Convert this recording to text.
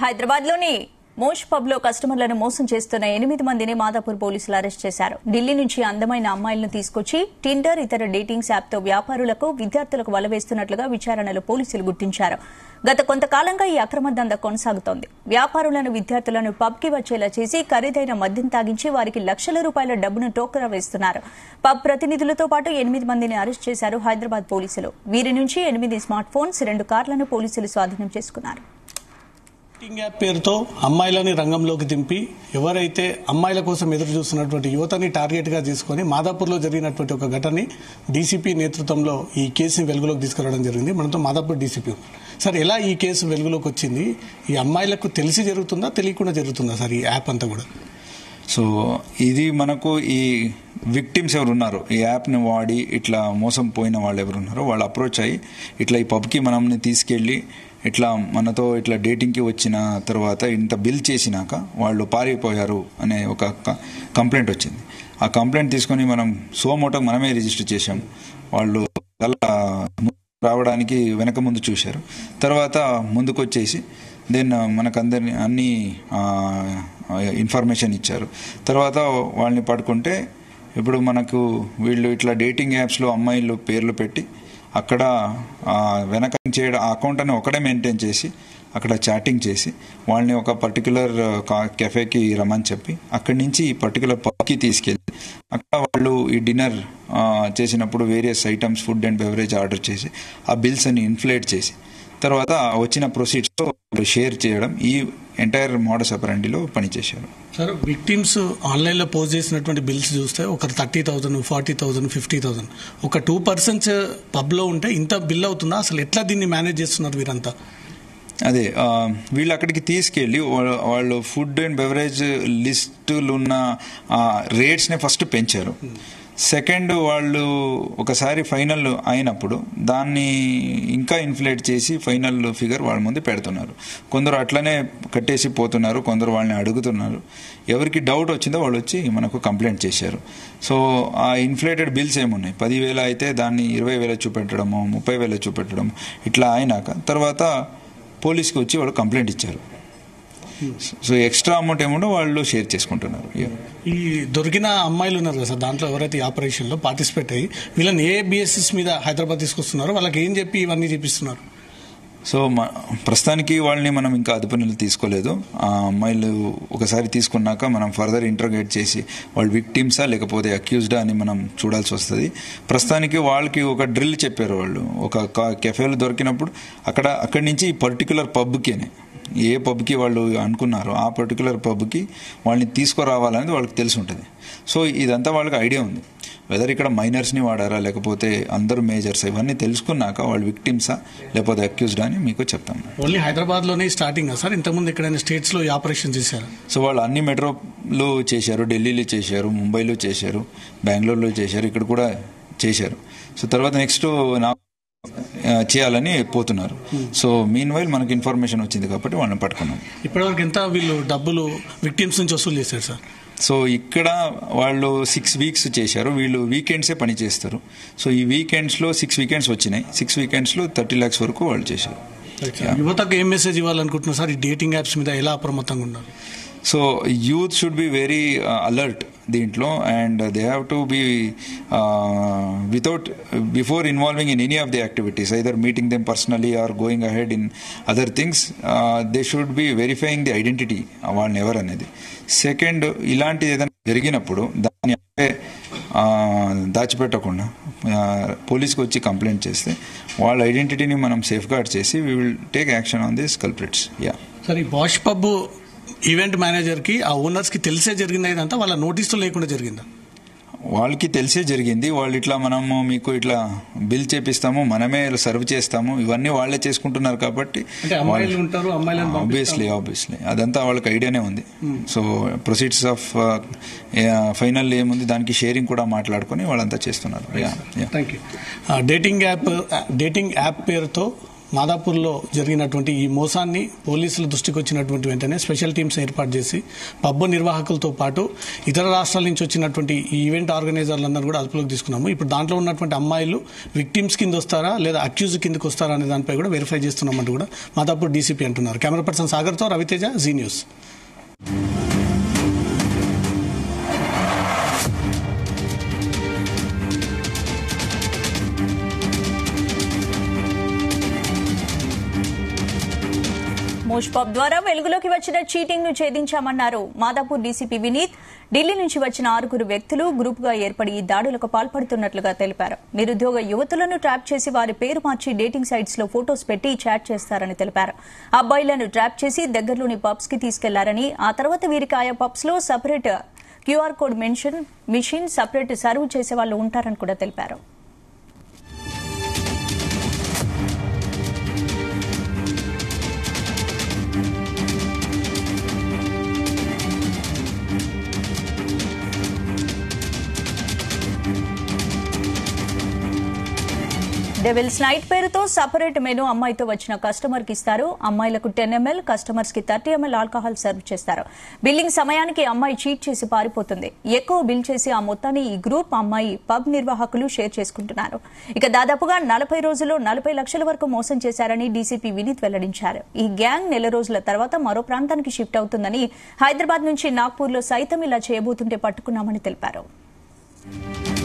హైదరాబాద్ లోని mosh pub లో కస్టమర్లను మోసం చేస్తున్న ఎనిమిది మందిని మాదాపూర్ పోలీసులు అరెస్ట్ చేశారు ఢిల్లీ నుంచి అందమైన అమ్మాయిలను తీసుకొచ్చి టిండర్ ఇతర డేటింగ్స్ యాప్ తో వ్యాపారులకు విద్యార్థులకు వలవేస్తున్నట్లుగా విచారణలో పోలీసులు గుర్తించారు గత కొంతకాలంగా ఈ అక్రమ దంద కొనసాగుతోంది వ్యాపారులను విద్యార్థులను పబ్ కి వచ్చేలా చేసి ఖరీదైన మద్యం తాగించి వారికి లక్షల రూపాయల డబ్బును టోకరా వేస్తున్నారు పబ్ ప్రతినిధులతో పాటు ఎనిమిది మందిని అరెస్ట్ చేశారు హైదరాబాద్ పోలీసులు వీరి నుంచి ఎనిమిది స్మార్ట్ ఫోన్స్ రెండు కార్లను పోలీసులు స్వాధీనం చేసుకున్నారు డేటింగ్ యాప్ పేరుతో అమ్మాయిలని రంగంలోకి దింపి ఎవరైతే అమ్మాయిల కోసం ఎదురు చూస్తున్నటువంటి యువతని టార్గెట్ గా తీసుకొని మాదాపూర్లో జరిగినటువంటి ఒక ఘటనని డీసీపీ నేతృత్వంలో ఈ కేసుని వెలుగులోకి తీసుకురావడం జరిగింది మనతో మాదాపూర్ డీసీపీ సార్ ఎలా ఈ కేసు వెలుగులోకి వచ్చింది ఈ అమ్మాయిలకు తెలిసి జరుగుతుందా తెలియకుండా జరుగుతుందా సార్ ఈ యాప్ అంతా కూడా సో ఇది మనకు ఈ విక్టిమ్స్ ఎవరు ఉన్నారు ఈ యాప్ని వాడి ఇట్లా మోసం పోయిన వాళ్ళు ఎవరు ఉన్నారో వాళ్ళు అప్రోచ్ అయ్యి ఇట్లా ఈ పబ్కి మనల్ని తీసుకెళ్ళి ఇట్లా మనతో ఇట్లా డేటింగ్కి వచ్చిన తర్వాత ఇంత బిల్ చేసినాక వాళ్ళు పారిపోయారు అనే ఒక క- కంప్లైంట్ వచ్చింది ఆ కంప్లైంట్ తీసుకొని మనం సోమోటో మనమే రిజిస్టర్ చేశాం వాళ్ళు చాలా రావడానికి వెనక ముందు చూశారు తర్వాత ముందుకు వచ్చేసి దెన్ మనకందరిని అన్ని ఇన్ఫర్మేషన్ ఇచ్చారు తర్వాత వాళ్ళని పడుకుంటే ఇప్పుడు మనకు వీళ్ళు ఇట్లా డేటింగ్ యాప్స్లో అమ్మాయిలు పేర్లు పెట్టి అక్కడ ఆ, వెనక చేయడం ఆ అకౌంట్ అని ఒకటే మెయింటైన్ చేసి అక్కడ చాటింగ్ చేసి వాళ్ళని ఒక పర్టికులర్ కెఫేకి రమ్మని చెప్పి అక్కడి నుంచి ఈ పర్టికులర్ పబ్కి తీసుకెళ్ళి అక్కడ వాళ్ళు ఈ డిన్నర్ చేసినప్పుడు various items food and beverage order చేసి ఆ బిల్స్ అని ఇన్ఫ్లేట్ చేసి తర్వాత వచ్చిన ప్రొసీడ్స్తో షేర్ చేయడం ఈ ఎంటైర్ మోడస్ అపరెండిలో పనిచేశారు సార్ విక్టిమ్స్ ఆన్లైన్ లో పోస్ట్ చేసినటువంటి బిల్స్ చూస్తే ఒకరు thirty thousand forty thousand fifty thousand ఒక టూ పర్సెంట్స్ పబ్ లో ఉంటే ఇంత బిల్ అవుతుందా అసలు ఎట్లా దీన్ని మేనేజ్ చేస్తున్నారు వీరంతా అదే ఆ, వీళ్ళు అక్కడికి తీసుకెళ్ళి వా- వాళ్ళు ఫుడ్ అండ్ బెవరేజ్ లిస్టులు ఉన్న రేట్స్ని ఫస్ట్ పెంచారు సెకండ్ వాళ్ళు ఒకసారి ఫైనల్ అయినప్పుడు దాన్ని ఇంకా ఇన్ఫ్లేట్ చేసి ఫైనల్ ఫిగర్ వాళ్ళ ముందు పెడుతున్నారు కొందరు అట్లనే కట్టేసి పోతున్నారు కొందరు వాళ్ళని అడుగుతున్నారు ఎవరికి డౌట్ వచ్చిందో వాళ్ళు వచ్చి మనకు కంప్లైంట్ చేశారు సో ఆ ఇన్ఫ్లేటెడ్ బిల్స్ ఏమున్నాయి పదివేల అయితే దాన్ని ఇరవై వేల చూపెట్టడము ముప్పై వేల చూపెట్టడం ఇట్లా అయినాక తర్వాత పోలీస్కి వచ్చి వాళ్ళు కంప్లైంట్ ఇచ్చారు సో ఎక్స్ట్రా అమౌంట్ ఏముండో వాళ్ళు షేర్ చేసుకుంటున్నారు Yeah. ఈ దొరికిన అమ్మాయిలు ఉన్నారు కదా సార్ దాంట్లో ఎవరైతే ఈ ఆపరేషన్ లో పార్టిసిపేట్ అయ్యి వీళ్ళని ఏ బిఎస్ఎస్ మీద హైదరాబాద్ తీసుకొస్తున్నారో వాళ్ళకి ఏం చెప్పి ఇవన్నీ చూపిస్తున్నారు సో మ- ప్రస్తుతానికి వాళ్ళని మనం ఇంకా అదుపునీళ్ళు తీసుకోలేదు ఆ అమ్మాయిలు ఒకసారి తీసుకున్నాక మనం ఫర్దర్ ఇంటర్గేట్ చేసి వాళ్ళు విక్టిమ్సా లేకపోతే అక్యూజ్డా అని మనం చూడాల్సి వస్తుంది ప్రస్తుతానికి వాళ్ళకి ఒక డ్రిల్ చెప్పారు వాళ్ళు ఒక కెఫేలు దొరికినప్పుడు అక్కడ అక్కడి నుంచి ఈ పర్టికులర్ పబ్కినే ఏ పబ్కి వాళ్ళు అనుకున్నారో ఆ పర్టికులర్ పబ్కి వాళ్ళని తీసుకురావాలనేది వాళ్ళకి తెలిసి ఉంటుంది సో ఇదంతా వాళ్ళకి ఐడియా ఉంది వెదర్ ఇక్కడ మైనర్స్ని వాడారా లేకపోతే అందరూ మేజర్స్ ఇవన్నీ తెలుసుకున్నాక వాళ్ళు విక్టిమ్సా లేకపోతే అక్యూజ్డా అని మీకు చెప్తాం ఓన్లీ హైదరాబాద్ లోనే స్టార్టింగ్ సార్ ఇంతకుముందు ఎక్కడైనా స్టేట్స్ లో ఈ ఆపరేషన్ చేశారు సో వాళ్ళు అన్ని మెట్రోలో చేశారు ఢిల్లీలో చేశారు ముంబైలో చేశారు బెంగళూరులో చేశారు ఇక్కడ కూడా చేశారు సో తర్వాత నెక్స్ట్ నా ఆ, చేయాలని పోతున్నారు సో మీన్ వైల్ మనకి ఇన్ఫర్మేషన్ వచ్చింది కాబట్టి వాళ్ళని పట్టుకున్నాం ఇప్పటివరకు ఎంత వీళ్ళు డబ్బులు విక్టిమ్స్ నుంచి వసూలు చేశారు సార్ సో ఇక్కడ వాళ్ళు సిక్స్ వీక్స్ చేశారు వీళ్ళు వీకెండ్సే పని చేస్తారు సో ఈ వీకెండ్స్లో సిక్స్ వీకెండ్స్ వచ్చినాయి సిక్స్ వీకెండ్స్లో థర్టీ ల్యాక్స్ వరకు వాళ్ళు చేశారు యువతకు ఏం మెసేజ్ ఇవ్వాలనుకుంటున్నారు సార్ ఈ డేటింగ్ యాప్స్ మీద ఎలా అప్రమత్తంగా ఉండాలి so youth should be very alert దీంట్లో and they have to be without before involving in any of the activities either meeting them personally or going ahead in other things they should be verifying the identity వాళ్ళని ఎవరు అనేది second ఇలాంటి ఏదైనా జరిగినప్పుడు దాన్ని అంటే, ఆ, దాచిపెట్టకుండా ఆ, పోలీస్కి వచ్చి కంప్లైంట్ చేస్తే వాళ్ళ ఐడెంటిటీని మనం సేఫ్ గార్డ్ చేసి we will take action on this culprits yeah sir ఈ బాష్ పబ్ ఈవెంట్ మేనేజర్ కి ఆ ఓనర్స్ కి తెలిసే జరిగిందా ఇదంతా వాళ్ళ నోటీసులు లేకుండా జరిగిందా వాళ్ళకి తెలిసే జరిగింది వాళ్ళు ఇట్లా మనము మీకు ఇట్లా బిల్ చేపిస్తాము మనమే సర్వ్ చేస్తాము ఇవన్నీ వాళ్ళే చేసుకుంటున్నారు కాబట్టి అంటే అమ్మాయిలు ఉంటారు అమ్మాయిలను పంపిస్తాం. ఆబ్వియస్లీ ఆబ్వియస్లీ అదంతా వాళ్ళకి ఐడియానే ఉంది సో ప్రొసీడ్స్ ఆఫ్ ఫైనల్ ఏముంది దానికి షేరింగ్ కూడా మాట్లాడుకొని వాళ్ళంతా చేస్తున్నారు Yeah, yeah. Thank you dating app dating app పేరుతో మాదాపూర్లో జరిగినటువంటి ఈ మోసాన్ని పోలీసుల దృష్టికి వచ్చినటువంటి వెంటనే స్పెషల్ టీమ్స్ ఏర్పాటు చేసి పబ్బు నిర్వాహకులతో పాటు ఇతర రాష్ట్రాల నుంచి వచ్చినటువంటి ఈ ఈవెంట్ ఆర్గనైజర్లందరూ కూడా అదుపులోకి తీసుకున్నాము ఇప్పుడు దాంట్లో ఉన్నటువంటి అమ్మాయిలు విక్టిమ్స్ కింద వస్తారా లేదా అక్యూజ్ కిందకి వస్తారా అనే దానిపై కూడా వెరిఫై చేస్తున్నామంటూ కూడా మాదాపూర్ డీసీపీ అంటున్నారు కెమెరా పర్సన్ సాగర్తో Raviteja Zee news Mosh pub ద్వారా వెలుగులోకి వచ్చిన చీటింగ్ ను ఛేదించామన్నారు మాదాపూర్ డీసీపీ వినీత్ ఢిల్లీ నుంచి వచ్చిన ఆరుగురు వ్యక్తులు గ్రూప్ గా ఏర్పడి ఈ దాడులకు పాల్పడుతున్నట్లుగా తెలిపారు నిరుద్యోగ యువతులను ట్రాప్ చేసి వారి పేరు మార్చి డేటింగ్ సైట్స్ లో ఫోటోస్ పెట్టి చాట్ చేస్తారని తెలిపారు అబ్బాయిలను ట్రాప్ చేసి దగ్గరలోని పబ్స్ కి తీసుకెళ్లారని ఆ తర్వాత వీరికి ఆయా పబ్స్ లో separate QR code mention mission separate serve చేసే వాళ్ళు ఉంటారని కూడా తెలిపారు డెవిల్స్ నైట్ పేరుతో సపరేట్ మెనూ అమ్మాయితో వచ్చిన కస్టమర్ కి ఇస్తారు అమ్మాయిలకు టెన్ ఎంఎల్ కస్టమర్స్ కి థర్టీ ఎంఎల్ ఆల్కహాల్ సర్వ్ చేస్తారు బిల్లింగ్ సమయానికి అమ్మాయి చీట్ చేసి పారిపోతుంది ఎక్కువ బిల్ చేసి ఆ మొత్తాన్ని ఈ గ్రూప్ అమ్మాయి పబ్ నిర్వాహకులు షేర్ చేసుకుంటున్నారు ఇక దాదాపుగా నలభై రోజుల్లో నలభై లక్షల వరకు మోసం చేశారని డీసీపీ వినీత్ వెల్లడించారు ఈ గ్యాంగ్ నెల రోజుల తర్వాత మరో ప్రాంతానికి షిఫ్ట్ అవుతుందని హైదరాబాద్ నుంచి నాగ్పూర్లో సైతం ఇలా చేయబోతుంటే పట్టుకున్నామని తెలిపారు